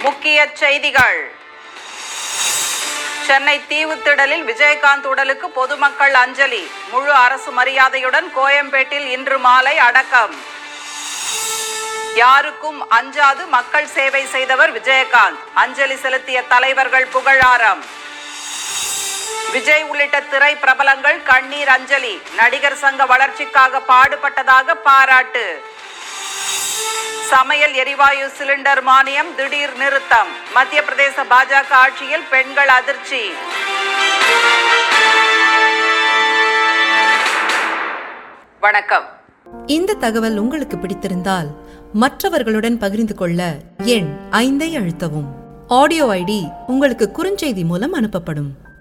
முக்கிய செய்திகள் சென்னை தீவுத்திடலில் விஜயகாந்த் உடலுக்கு பொதுமக்கள் அஞ்சலி முழு அரசு மரியாதையுடன் கோயம்பேட்டில் இன்று மாலை அடக்கம் யாருக்கும் அஞ்சாது மக்கள் சேவை செய்தவர் விஜயகாந்த் அஞ்சலி செலுத்திய தலைவர்கள் புகழாரம் விஜய் உள்ளிட்ட திரை பிரபலங்கள் கண்ணீர் அஞ்சலி நடிகர் சங்க வளர்ச்சிக்காக பாடுபட்டதாக பாராட்டு சமையல் எரிவாயு சிலிண்டர் மானியம் திடீர் நிறுத்தம் மத்திய பிரதேச பாஜக ஆட்சியில் பெண்கள் அதிர்ச்சி வணக்கம் இந்த தகவல் உங்களுக்கு பிடித்திருந்தால் மற்றவர்களுடன் பகிர்ந்து கொள்ள எண் ஐந்தை அழுத்தவும் ஆடியோ ஐடி உங்களுக்கு குறுஞ்செய்தி மூலம் அனுப்பப்படும்